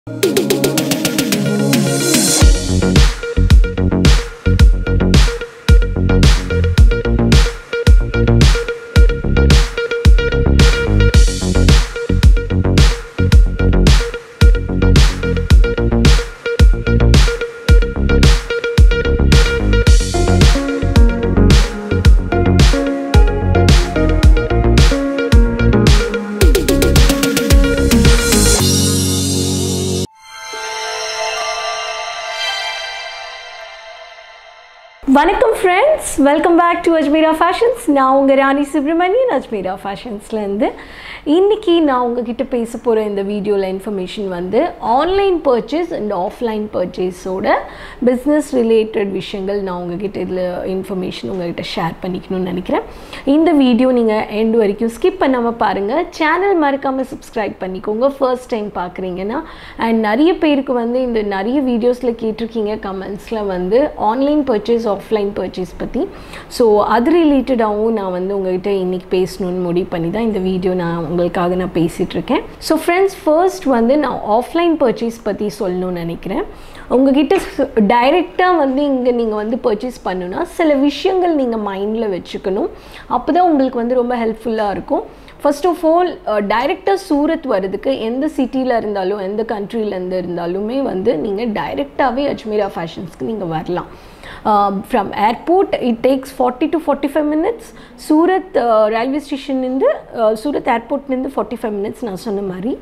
வணக்கம் friends welcome back to Ajmeera fashions நான் உங்கள் ராணி சுப்ரமணியன் அஜ்மீரா ஃபேஷன்ஸ்லேருந்து இன்றைக்கி நான் உங்ககிட்ட பேச போகிற இந்த வீடியோவில் இன்ஃபர்மேஷன் வந்து ஆன்லைன் பர்ச்சேஸ் அண்ட் ஆஃப்லைன் பர்ச்சேஸோட பிஸ்னஸ் ரிலேட்டட் விஷயங்கள் நான் உங்ககிட்ட இதில் இன்ஃபர்மேஷன் உங்ககிட்ட ஷேர் பண்ணிக்கணும்னு நினைக்கிறேன் இந்த வீடியோ நீங்கள் எண்ட் வரைக்கும் ஸ்கிப் பண்ணாமல் பாருங்கள் சேனல் மறக்காமல் சப்ஸ்கிரைப் பண்ணிக்கோங்க ஃபர்ஸ்ட் டைம் பார்க்குறீங்கன்னா அண்ட் நிறைய பேருக்கு வந்து இந்த நிறைய வீடியோஸில் கேட்டிருக்கீங்க கமெண்ட்ஸில் வந்து ஆன்லைன் பர்ச்சேஸ் ஆஃப்லைன் பர்ச்சேஸ் பற்றி ஸோ அது ரிலேட்டடாகவும் நான் வந்து உங்கள்கிட்ட இன்றைக்கி பேசணும்னு முடிவு பண்ணி தான் இந்த வீடியோ நான் உங்களுக்காக நான் பேசிகிட்டு இருக்கேன் ஸோ ஃப்ரெண்ட்ஸ் ஃபர்ஸ்ட் வந்து நான் ஆஃப்லைன் பர்ச்சேஸ் பற்றி சொல்லணும்னு நினைக்கிறேன் உங்ககிட்ட டைரெக்டாக வந்து இங்கே நீங்கள் வந்து பர்ச்சேஸ் பண்ணுன்னா சில விஷயங்கள் நீங்கள் மைண்டில் வச்சுக்கணும் அப்போ தான் உங்களுக்கு வந்து ரொம்ப ஹெல்ப்ஃபுல்லாக இருக்கும் ஃபர்ஸ்ட் ஆஃப் ஆல் டைரெக்டாக சூரத் வர்றதுக்கு எந்த சிட்டியில் இருந்தாலும் எந்த கண்ட்ரிலேருந்து இருந்தாலுமே வந்து நீங்கள் டைரெக்டாகவே அஜ்மீரா ஃபேஷன்ஸ்க்கு நீங்கள் வரலாம் from airport it takes forty to forty five minutes Surat railway ஸ்டேஷன்லேருந்து சூரத் ஏர்போர்ட்லேருந்து ஃபார்ட்டி ஃபைவ் மினிட்ஸ் நான் சொன்ன மாதிரி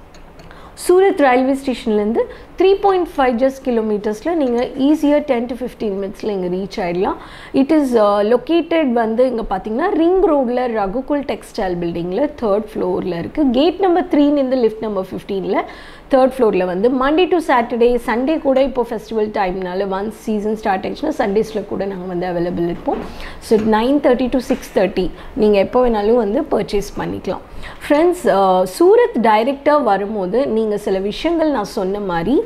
சூரத் ரயில்வே ஸ்டேஷன்லேருந்து த்ரீ பாயிண்ட் ஃபைவ் ஜஸ்ட் கிலோமீட்டர்ஸில் நீங்கள் ஈஸியாக டென் டு ஃபிஃப்டீன் மினிட்ஸில் இங்கே ரீச் ஆகிடலாம் இட் இஸ் லொக்கேட்டட் வந்து இங்கே பார்த்தீங்கன்னா ரிங் ரோடில் ரகுகுல் டெக்ஸ்டைல் பில்டிங்கில் தேர்ட் ஃப்ளோரில் இருக்குது கேட் நம்பர் த்ரீலேருந்து லிஃப்ட் நம்பர் ஃபிஃப்டீனில் தேர்ட் ஃப்ளோரில் வந்து மண்டே டு சாட்டர்டே சண்டே கூட இப்போ ஃபெஸ்டிவல் டைம்னால ஒன்ஸ் சீசன் ஸ்டார்ட் ஆயிடுச்சுன்னா சண்டேஸில் கூட நாங்கள் வந்து அவைலபிள் இருப்போம் so nine thirty to six thirty நீங்கள் எப்போ வேணாலும் வந்து பர்ச்சேஸ் பண்ணிக்கலாம் ஃப்ரெண்ட்ஸ் சூரத் டைரெக்டாக வரும்போது நீங்கள் சில விஷயங்கள் நான் சொன்ன மாதிரி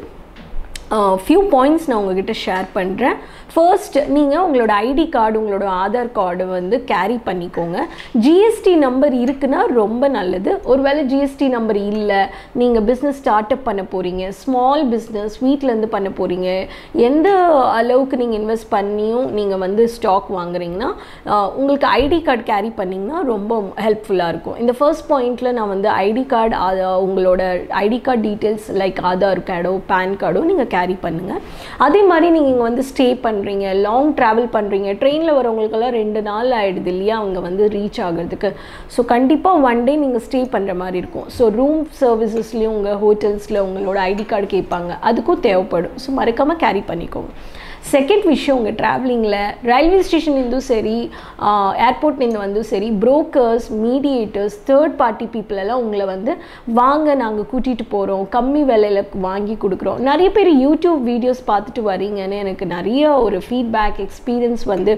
ஃபியூ பாயிண்ட்ஸ் நான் உங்ககிட்ட ஷேர் பண்ணுறேன் ஃபர்ஸ்ட் நீங்கள் உங்களோட ஐடி கார்டு உங்களோட ஆதார் கார்டு வந்து கேரி பண்ணிக்கோங்க ஜிஎஸ்டி நம்பர் இருக்குன்னா ரொம்ப நல்லது ஒருவேளை ஜிஎஸ்டி நம்பர் இல்லை நீங்கள் பிஸ்னஸ் ஸ்டார்ட் அப் பண்ண போகிறீங்க ஸ்மால் பிஸ்னஸ் வீட்டிலேருந்து பண்ண போகிறீங்க எந்த அளவுக்கு நீங்கள் இன்வெஸ்ட் பண்ணியும் நீங்கள் வந்து ஸ்டாக் வாங்குறீங்கன்னா உங்களுக்கு ஐடி கார்டு கேரி பண்ணிங்கன்னா ரொம்ப ஹெல்ப்ஃபுல்லாக இருக்கும் இந்த ஃபர்ஸ்ட் பாயிண்ட்டில் நான் வந்து ஐடி கார்டு உங்களோட ID card details like Aadhaar கார்டோ பேன் கார்டோ நீங்கள் கேரி பண்ணுங்கள் அதே மாதிரி நீங்கள் இங்கே வந்து ஸ்டே பண்ணுறீங்க லாங் ட்ராவல் பண்ணுறீங்க ட்ரெயினில் வரவங்களுக்கெல்லாம் ரெண்டு நாள் ஆகிடுது இல்லையா அவங்க வந்து ரீச் ஆகிறதுக்கு ஸோ கண்டிப்பாக ஒன் டே நீங்கள் ஸ்டே பண்ணுற மாதிரி இருக்கும் ஸோ ரூம் சர்வீசஸ்லேயும் உங்கள் ஹோட்டல்ஸில் உங்களோட ஐடி கார்டு கேட்பாங்க அதுக்கும் தேவைப்படும் ஸோ மறக்காமல் கேரி பண்ணிக்கோங்க செகண்ட் விஷயம் உங்கள் ட்ராவலிங்கில் ரயில்வே ஸ்டேஷன்லேருந்தும் சரி ஏர்போர்ட்லேருந்து வந்தும் சரி brokers mediators third party people எல்லாம் உங்களை வந்து வாங்க நாங்கள் கூட்டிகிட்டு போகிறோம் கம்மி விலையில் வாங்கி கொடுக்குறோம் நிறைய பேர் யூடியூப் வீடியோஸ் பார்த்துட்டு வரீங்கன்னு எனக்கு நிறைய ஒரு ஃபீட்பேக் எக்ஸ்பீரியன்ஸ் வந்து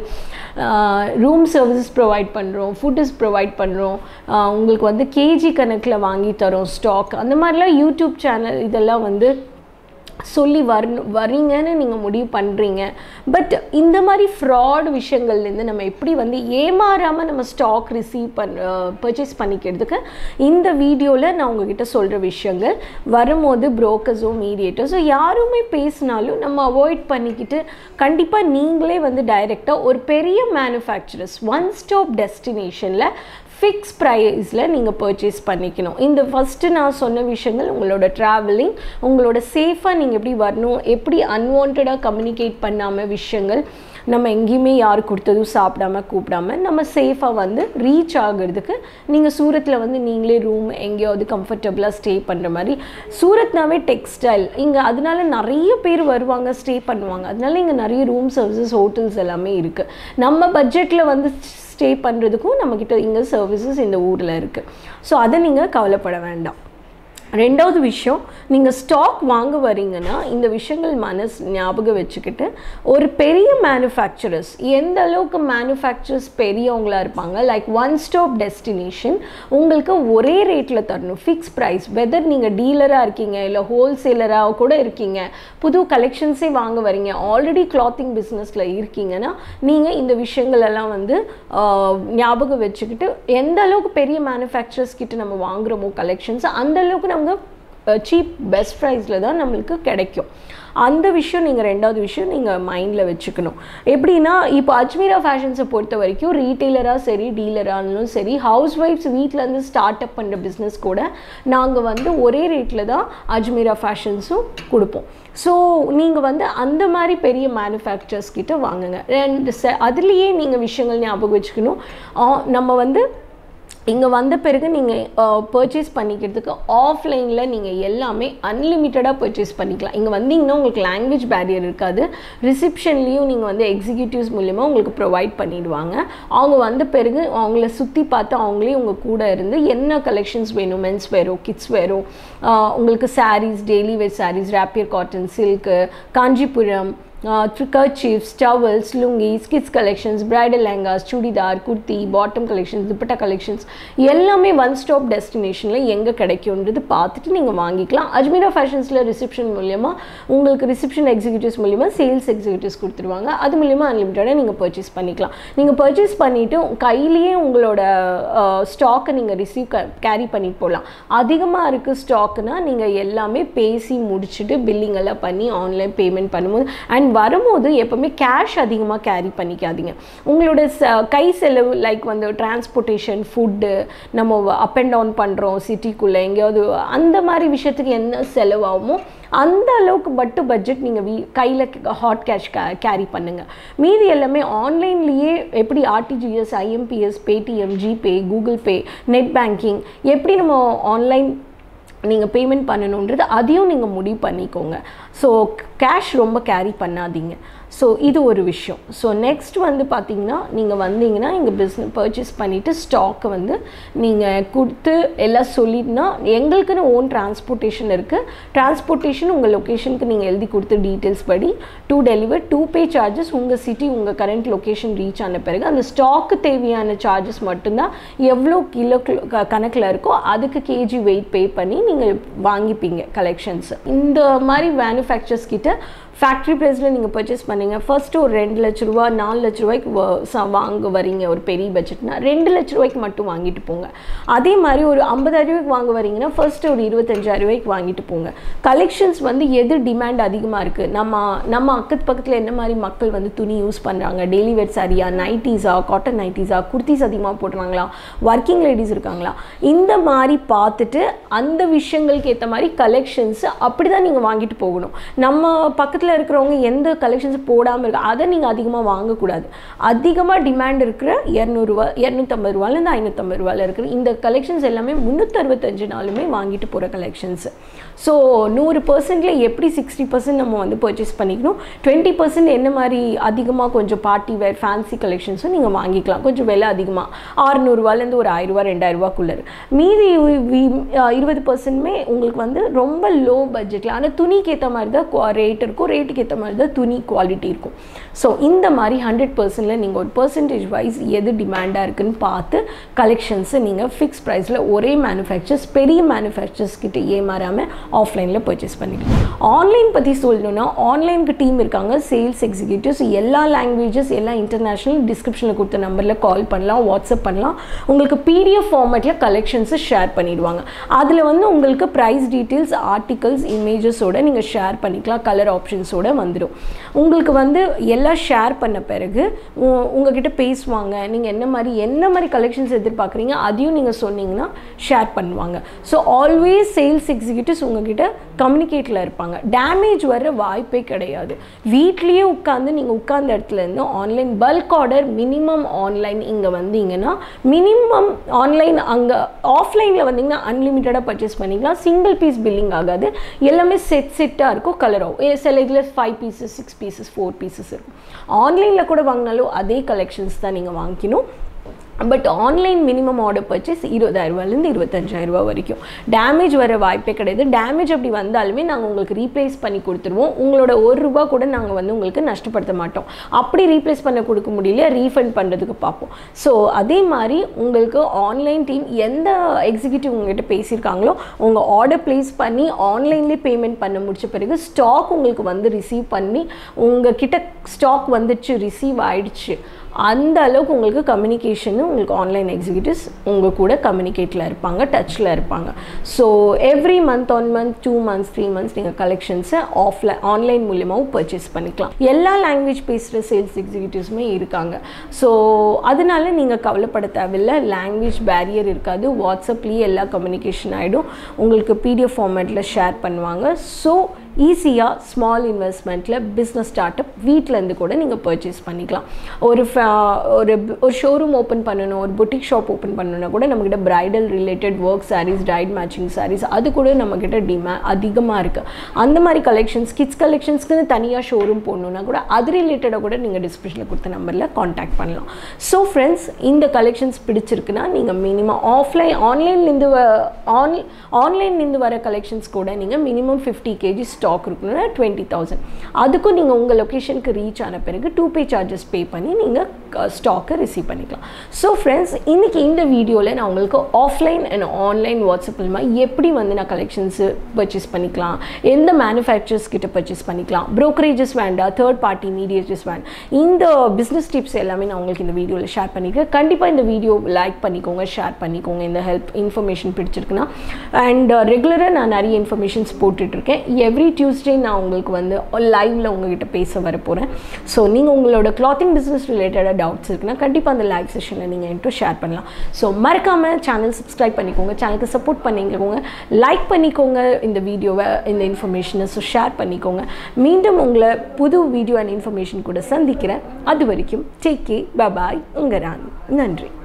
ரூம் சர்வீசஸ் ப்ரொவைட் பண்ணுறோம் ஃபுட்டஸ் ப்ரொவைட் பண்ணுறோம் உங்களுக்கு வந்து கேஜி கணக்கில் வாங்கி தரோம் ஸ்டாக் அந்த மாதிரிலாம் யூடியூப் சேனல் இதெல்லாம் வந்து சொல்லி வரணும் வரீங்கன்னு நீங்கள் முடிவு பண்ணுறீங்க பட் இந்த மாதிரி ஃப்ராட் விஷயங்கள்லேருந்து நம்ம எப்படி வந்து ஏமாறாமல் நம்ம ஸ்டாக் ரிசீவ் பண் பர்ச்சேஸ் பண்ணிக்கிறதுக்கு இந்த வீடியோவில் நான் உங்ககிட்ட சொல்கிற விஷயங்கள் வரும்போது புரோக்கர்ஸோ மீடியேட்டர்ஸோ யாருமே பேசினாலும் நம்ம அவாய்ட் பண்ணிக்கிட்டு கண்டிப்பாக நீங்களே வந்து டைரெக்டாக ஒரு பெரிய மேனுஃபேக்சரர்ஸ் ஒன் ஸ்டாப் டெஸ்டினேஷனில் ஃபிக்ஸ் ப்ரைஸில் நீங்கள் பர்ச்சேஸ் பண்ணிக்கணும் இந்த ஃபஸ்ட்டு நான் சொன்ன விஷயங்கள் உங்களோட ட்ராவலிங் உங்களோட சேஃபாக நீங்கள் எப்படி வரணும் எப்படி அன்வான்டாக கம்யூனிகேட் பண்ணாமல் விஷயங்கள் நம்ம எங்கேயுமே யார் கொடுத்ததும் சாப்பிடாம கூப்பிடாம நம்ம சேஃபாக வந்து ரீச் ஆகிறதுக்கு நீங்கள் சூரத்தில் வந்து நீங்களே ரூம் எங்கேயாவது கம்ஃபர்டபுளாக ஸ்டே பண்ணுற மாதிரி சூரத்னாவே டெக்ஸ்டைல் இங்கே அதனால நிறைய பேர் வருவாங்க ஸ்டே பண்ணுவாங்க அதனால இங்கே நிறைய ரூம் சர்வீசஸ் ஹோட்டல்ஸ் எல்லாமே இருக்குது நம்ம பட்ஜெட்டில் வந்து ஸ்டே பண்ணுறதுக்கும் நம்மக்கிட்ட இங்கே சர்வீசஸ் இந்த ஊரில் இருக்குது ஸோ அதை நீங்கள் கவலைப்பட வேண்டாம் ரெண்டாவது விஷயம் நீங்கள் ஸ்டாக் வாங்க வரீங்கன்னா இந்த விஷயங்கள் மனசு ஞாபகம் வச்சுக்கிட்டு ஒரு பெரிய மேனுஃபேக்சரர்ஸ் எந்த அளவுக்கு மேனுஃபேக்சரர்ஸ் பெரியவங்களாக இருப்பாங்க லைக் ஒன் ஸ்டாப் டெஸ்டினேஷன் உங்களுக்கு ஒரே ரேட்டில் தரணும் ஃபிக்ஸ் ப்ரைஸ் வெதர் நீங்கள் டீலராக இருக்கீங்க இல்லை ஹோல்சேலராக கூட இருக்கீங்க புது கலெக்ஷன்ஸே வாங்க வரீங்க ஆல்ரெடி கிளாத்திங் பிஸ்னஸில் இருக்கீங்கன்னா நீங்கள் இந்த விஷயங்கள் எல்லாம் வந்து ஞாபகம் வச்சுக்கிட்டு எந்த அளவுக்கு பெரிய மேனுஃபேக்சரர்ஸ் கிட்ட நம்ம வாங்குகிறோமோ கலெக்ஷன்ஸ் அந்த அளவுக்கு நம்ம சீப் பெஸ்ட் ப்ரைஸில் தான் நம்மளுக்கு கிடைக்கும் அந்த விஷயம் நீங்கள் ரெண்டாவது விஷயம் நீங்கள் மைண்டில் வச்சுக்கணும் எப்படின்னா இப்போ அஜ்மீரா ஃபேஷன்ஸை பொறுத்த வரைக்கும் ரீட்டெய்லராக சரி டீலரானாலும் சரி ஹவுஸ் ஒய்ஃப்ஸ் வீட்டிலேருந்து ஸ்டார்ட் அப் பண்ணுற பிஸ்னஸ் கூட நாங்கள் வந்து ஒரே ரேட்டில் தான் அஜ்மீரா ஃபேஷன்ஸும் கொடுப்போம் ஸோ நீங்கள் வந்து அந்த மாதிரி பெரிய மேனுஃபேக்சர்ஸ் கிட்ட வாங்குங்க ரெண்டு செ அதுலேயே நீங்கள் விஷயங்கள் ஞாபகம் வச்சுக்கணும் நம்ம வந்து இங்கே வந்த பிறகு நீங்கள் பர்ச்சேஸ் பண்ணிக்கிறதுக்கு ஆஃப்லைனில் நீங்கள் எல்லாமே அன்லிமிட்டடாக பர்ச்சேஸ் பண்ணிக்கலாம் இங்கே வந்தீங்கன்னா உங்களுக்கு லாங்குவேஜ் பேரியர் இருக்காது ரிசப்ஷன்லேயும் நீங்கள் வந்து எக்ஸிக்யூட்டிவ்ஸ் மூலிமா உங்களுக்கு ப்ரொவைட் பண்ணிடுவாங்க அவங்க வந்த பிறகு அவங்கள சுற்றி பார்த்து அவங்களே உங்கள் கூட இருந்து என்ன கலெக்ஷன்ஸ் வேணும் மென்ஸ் வேரோ கிட்ஸ் வேரோ உங்களுக்கு sarees daily wear sarees rapier cotton silk Kanchipuram kerchiefs towels lungis kids collections bridal lehengas churidar kurti bottom collections dupatta collections எல்லாமே ஒன் ஸ்டாப் டெஸ்டினேஷனில் எங்கே கிடைக்கும்ன்றது பார்த்துட்டு நீங்கள் வாங்கிக்கலாம் அஜ்மீரா ஃபேஷன்ஸில் ரிசப்ஷன் மூலியமாக உங்களுக்கு ரிசப்ஷன் எக்ஸிக்யூட்டிவ்ஸ் மூலியமாக சேல்ஸ் எக்ஸிக்யூட்டிவ்ஸ் கொடுத்துருவாங்க அது மூலியமாக அன்லிமிட்டடாக நீங்கள் பர்ச்சேஸ் பண்ணிக்கலாம் நீங்கள் பர்ச்சேஸ் பண்ணிவிட்டு கையிலேயே உங்களோட ஸ்டாக்கை நீங்கள் ரிசீவ் கேரி பண்ணிட்டு போகலாம் அதிகமாக இருக்குது ஸ்டாக்குனா நீங்கள் எல்லாமே பேசி முடிச்சுட்டு பில்லிங் எல்லாம் பண்ணி ஆன்லைன் பேமெண்ட் பண்ணும்போது அண்ட் வரும்போது எப்போவுமே கேஷ் அதிகமாக கேரி பண்ணிக்காதீங்க உங்களோட ச கை செலவு லைக் வந்து டிரான்ஸ்போர்ட்டேஷன் ஃபுட்டு நம்ம அப் அண்ட் டவுன் பண்ணுறோம் சிட்டிக்குள்ளே எங்கேயாவது அந்த மாதிரி விஷயத்துக்கு என்ன செலவாகுமோ அந்த அளவுக்கு மட்டும் பட்ஜெட் நீங்கள் வீ கையில் ஹாட் கேஷ் கே கேரி பண்ணுங்கள் மீதி எல்லாமே ஆன்லைன்லேயே எப்படி RTGS IMPS Paytm GPay Google Pay net banking எப்படி நம்ம ஆன்லைன் நீங்கள் பேமெண்ட் பண்ணணுன்றது அதையும் நீங்கள் முடிவு பண்ணிக்கோங்க ஸோ கேஷ் ரொம்ப கேரி பண்ணாதீங்க ஸோ இது ஒரு விஷயம் ஸோ நெக்ஸ்ட் வந்து பார்த்திங்கன்னா நீங்கள் வந்தீங்கன்னா இங்கே பிஸ்னஸ் பர்ச்சேஸ் பண்ணிவிட்டு ஸ்டாக்கை வந்து நீங்கள் கொடுத்து எல்லாம் சொல்லிட்டுனா எங்களுக்குன்னு ஓன் டிரான்ஸ்போர்ட்டேஷன் இருக்குது டிரான்ஸ்போர்ட்டேஷன் உங்கள் லொக்கேஷனுக்கு நீங்கள் எழுதி கொடுத்த டீட்டெயில்ஸ் படி to deliver to pay charges உங்கள் சிட்டி உங்கள் கரண்ட் லொக்கேஷன் ரீச் ஆன பிறகு அந்த ஸ்டாக்கு தேவையான சார்ஜஸ் மட்டும்தான் எவ்வளோ கிலோ கணக்கில் இருக்கோ அதுக்கு கேஜி வெயிட் பே பண்ணி நீங்கள் வாங்கிப்பீங்க கலெக்ஷன்ஸ் இந்த மாதிரி மேனுஃபேக்சர்ஸ் கிட்ட ஃபேக்ட்ரி ப்ரைஸில் நீங்கள் பர்ச்சேஸ் பண்ணீங்க ஃபர்ஸ்ட்டு ஒரு ரெண்டு லட்ச ரூபா நாலு லட்ச ரூபாய்க்கு வாங்க வரீங்க ஒரு பெரிய பட்ஜெட்னா ரெண்டு லட்ச ரூபாய்க்கு மட்டும் வாங்கிட்டு போங்க அதே மாதிரி ஒரு ஐம்பதாயிரம் ரூபாய்க்கு வாங்க வரீங்கன்னா ஃபர்ஸ்ட்டு ஒரு இருபத்தஞ்சாயிரம் ரூபாய்க்கு வாங்கிட்டு போங்க கலெக்ஷன்ஸ் வந்து எது டிமாண்ட் அதிகமாக இருக்குது நம்ம நம்ம அக்கத்து பக்கத்தில் என்ன மாதிரி மக்கள் வந்து துணி யூஸ் பண்ணுறாங்க டெய்லி வேர் சாரியா நைட்டிஸா காட்டன் நைட்டிஸா குர்த்திஸ் அதிகமாக போடுறாங்களா ஒர்க்கிங் லேடிஸ் இருக்காங்களா இந்த மாதிரி பார்த்துட்டு அந்த விஷயங்களுக்கு ஏற்ற மாதிரி கலெக்ஷன்ஸ் அப்படி தான் நீங்கள் வாங்கிட்டு போகணும் நம்ம பக்கத்தில் இருக்கிறவங்க எந்த கலெக்ஷன்ஸ் போடாமல் இருக்கு அதை நீங்கள் அதிகமாக வாங்கக்கூடாது அதிகமாக டிமாண்ட் இருக்கிற இரநூறுவா இரநூத்தம்பது ரூபாலேருந்து ஐநூற்றம்பது ரூபாயில் இருக்கிற இந்த கலெக்ஷன்ஸ் எல்லாமே முந்நூற்றறுபத்தஞ்சு நாளுமே வாங்கிட்டு போகிற கலெக்ஷன்ஸ் ஸோ நூறு பர்சன்டில் எப்படி சிக்ஸ்டி பர்சன்ட் நம்ம வந்து பர்ச்சேஸ் பண்ணிக்கணும் டுவெண்ட்டி பர்சன்ட் என்ன மாதிரி அதிகமாக கொஞ்சம் பார்ட்டி வேர் ஃபேன்சி கலெக்ஷன்ஸும் நீங்கள் வாங்கிக்கலாம் கொஞ்சம் விலை அதிகமாக ஆறுநூறுவாலேருந்து ஒரு ஆயிரரூவா ரெண்டாயிரரூவாக்குள்ளே மீதி இருபது பர்சன்ட்மே உங்களுக்கு வந்து ரொம்ப லோ பட்ஜெட்டில் ஆனால் துணிக்கு ஏற்ற மாதிரி தான் ரேட் இருக்கும் ரேட்டுக்கு ஏற்ற மாதிரி தான் துணி குவாலிட்டி இருக்கும் ஸோ இந்த மாதிரி ஹண்ட்ரட் பர்சன்டில் நீங்கள் ஒரு பர்சன்டேஜ் வைஸ் எது டிமாண்டாக இருக்குன்னு பார்த்து கலெக்ஷன்ஸை நீங்கள் ஃபிக்ஸ் ப்ரைஸில் ஒரே மேனுஃபேக்சர்ஸ் பெரிய மேனுஃபேக்சர்ஸ் கிட்ட ஏமாறாமல் ஆஃப்லைனில் பர்ச்சேஸ் பண்ணிக்கலாம் ஆன்லைன் பற்றி சொல்லணும்னா ஆன்லைனுக்கு டீம் இருக்காங்க சேல்ஸ் எக்ஸிக்யூட்டிவ்ஸ் எல்லா லாங்குவேஜஸ் எல்லா இன்டர்நேஷ்னல் டிஸ்கிரிப்ஷனில் கொடுத்த நம்பரில் கால் பண்ணலாம் வாட்ஸ்அப் பண்ணலாம் உங்களுக்கு பிடிஎஃப் ஃபார்மேட்டில் கலெக்ஷன்ஸை ஷேர் பண்ணிடுவாங்க அதில் வந்து உங்களுக்கு ப்ரைஸ் டீட்டெயில்ஸ் ஆர்டிகல்ஸ் இமேஜஸோட நீங்கள் ஷேர் பண்ணிக்கலாம் கலர் ஆப்ஷன்ஸோட வந்துடும் உங்களுக்கு வந்து எல்லாம் ஷேர் பண்ண பிறகு உங்ககிட்ட பேசுவாங்க நீங்கள் என்ன மாதிரி என்ன மாதிரி கலெக்ஷன்ஸ் எதிர்பார்க்குறீங்க அதையும் நீங்கள் சொன்னீங்கன்னா ஷேர் பண்ணுவாங்க ஸோ ஆல்வேஸ் சேல்ஸ் எக்ஸிக்யூட்டிவ்ஸ் உங்ககிட்ட கம்யூனிகேட்டில் இருப்பாங்க டேமேஜ் வர வாய்ப்பே கிடையாது வீட்லேயே உட்காந்து நீங்கள் உட்கார்ந்த இடத்துல இருந்து online bulk order minimum online இங்கே வந்தீங்கன்னா மினிமம் ஆன்லைன் அங்கே ஆஃப்லைனில் வந்தீங்கன்னா அன்லிமிட்டடாக பர்ச்சேஸ் பண்ணிக்கலாம் சிங்கிள் பீஸ் பில்லிங் ஆகாது எல்லாமே செட் செட்டாக இருக்கும் கலர் ஆகும் சில இதில் five pieces six pieces four pieces இருக்கும் ஆன்லைனில் கூட வாங்கினாலும் அதே கலெக்ஷன்ஸ் தான் நீங்கள் வாங்கிக்கணும் but online minimum order purchase இருபதாயிரரூபாலேருந்து இருபத்தஞ்சாயிரரூபா வரைக்கும் டேமேஜ் வர வாய்ப்பே கிடையாது டேமேஜ் அப்படி வந்தாலுமே நாங்கள் உங்களுக்கு ரீப்ளேஸ் பண்ணி கொடுத்துருவோம் உங்களோட ஒரு ரூபா கூட நாங்கள் வந்து உங்களுக்கு நஷ்டப்படுத்த மாட்டோம் அப்படி ரீப்ளேஸ் பண்ண கொடுக்க முடியல ரீஃபண்ட் பண்ணுறதுக்கு பார்ப்போம் ஸோ அதே மாதிரி உங்களுக்கு ஆன்லைன் டீம் எந்த எக்ஸிக்யூட்டிவ் உங்ககிட்ட பேசியிருக்காங்களோ உங்கள் ஆர்டர் ப்ளேஸ் பண்ணி ஆன்லைன்லேயே பேமெண்ட் பண்ண முடிச்ச பிறகு ஸ்டாக் உங்களுக்கு வந்து ரிசீவ் பண்ணி உங்கள் கிட்ட ஸ்டாக் வந்துச்சு ரிசீவ் ஆயிடுச்சு அந்த அளவுக்கு உங்களுக்கு கம்யூனிகேஷனும் உங்களுக்கு ஆன்லைன் எக்ஸிக்யூட்டிவ்ஸ் உங்கள் கூட கம்யூனிகேட்டில் இருப்பாங்க டச்சில் இருப்பாங்க so every month one month two months three months நீங்கள் கலெக்ஷன்ஸை ஆஃப்லைன் ஆன்லைன் மூலியமாகவும் பர்ச்சேஸ் பண்ணிக்கலாம் எல்லா லாங்குவேஜ் பேசுகிற சேல்ஸ் எக்ஸிக்யூட்டிவ்ஸுமே இருக்காங்க ஸோ அதனால நீங்கள் கவலைப்பட தேவையில்லை லாங்குவேஜ் பேரியர் இருக்காது வாட்ஸ்அப்லேயே எல்லா கம்யூனிகேஷன் ஆகிடும் உங்களுக்கு பிடிஎஃப் ஃபார்மேட்டில் ஷேர் பண்ணுவாங்க ஸோ ஈஸியாக ஸ்மால் இன்வெஸ்ட்மெண்ட்டில் பிஸ்னஸ் ஸ்டார்ட் அப் வீட்டிலேருந்து கூட நீங்கள் பர்ச்சேஸ் பண்ணிக்கலாம் ஒரு fa- ஒரு ஒரு ஷோரூம் ஓப்பன் பண்ணணும் ஒரு புட்டிக் ஷாப் ஓப்பன் பண்ணணும்னா கூட நம்மக்கிட்ட bridal related work sarees tight matching sarees அது கூட நம்மக்கிட்ட டிமா அதிகமாக இருக்குது அந்த மாதிரி கலெக்ஷன்ஸ் கிட்ஸ் கலெக்ஷன்ஸ்க்குன்னு தனியாக ஷோரூம் போடணுன்னா கூட அது ரிலேட்டடாக கூட நீங்கள் டிஸ்கிரிப்ஷனில் கொடுத்த நம்பரில் காண்டாக்ட் பண்ணலாம் ஸோ ஃப்ரெண்ட்ஸ் இந்த கலெக்ஷன்ஸ் பிடிச்சிருக்குன்னா நீங்கள் மினிமம் ஆஃப்லைன் ஆன்லைன்லேருந்து ஆன் ஆன்லைன்லேருந்து வர கலெக்ஷன்ஸ் கூட நீங்கள் மினிமம் ஃபிஃப்டி கேஜி ஸ்டாக் இருக்கணும்னா டுவெண்ட்டி தௌசண்ட் அதுக்கும் நீங்கள் உங்கள் லொக்கேஷனுக்கு ரீச் ஆன பிறகு டூ பே சார்ஜஸ் பே பண்ணி நீங்கள் ஸ்டாக்கை ரிசீவ் பண்ணிக்கலாம் ஸோ ஃப்ரெண்ட்ஸ் இன்றைக்கி இந்த வீடியோவில் நான் உங்களுக்கு ஆஃப்லைன் அண்ட் ஆன்லைன் வாட்ஸ்அப் மூலமாக எப்படி வந்து நான் கலெக்ஷன்ஸு பர்ச்சேஸ் பண்ணிக்கலாம் எந்த மேனுஃபேக்சர்ஸ் கிட்ட பர்ச்சேஸ் பண்ணிக்கலாம் ப்ரோக்கரேஜஸ் வேண்டாம் தேர்ட் பார்ட்டி மீடியேட்டர்ஸ் வேண்டாம் இந்த பிஸ்னஸ் டிப்ஸ் எல்லாமே நான் உங்களுக்கு இந்த வீடியோவில் ஷேர் பண்ணிக்கிறேன் கண்டிப்பாக இந்த வீடியோ லைக் பண்ணிக்கோங்க ஷேர் பண்ணிக்கோங்க இந்த ஹெல்ப் இன்ஃபர்மேஷன் பிடிச்சிருக்குன்னா அண்ட் ரெகுலராக நான் நிறைய இன்ஃபர்மேஷன்ஸ் போட்டுட்ருக்கேன் எவ்ரி டியூஸ்டே நான் உங்களுக்கு வந்து லைவில் உங்ககிட்ட பேச வர போகிறேன் ஸோ நீங்கள் உங்களோட கிளாத்திங் பிஸ்னஸ் ரிலேட்டடாக டவுட்ஸ் இருக்குன்னா கண்டிப்பாக அந்த லைவ் செஷனில் நீங்கள் என்கிட்ட ஷேர் பண்ணலாம் ஸோ மறக்காமல் சேனல் சப்ஸ்கிரைப் பண்ணிக்கோங்க சேனலுக்கு சப்போர்ட் பண்ணிக்கோங்க லைக் பண்ணிக்கோங்க இந்த வீடியோவை இந்த இன்ஃபர்மேஷனை ஸோ ஷேர் பண்ணிக்கோங்க மீண்டும் உங்களை புது வீடியோ அண்ட் இன்ஃபர்மேஷன் கூட சந்திக்கிறேன் அது வரைக்கும் டேக் கே பபாய் உங்கள் ராணி நன்றி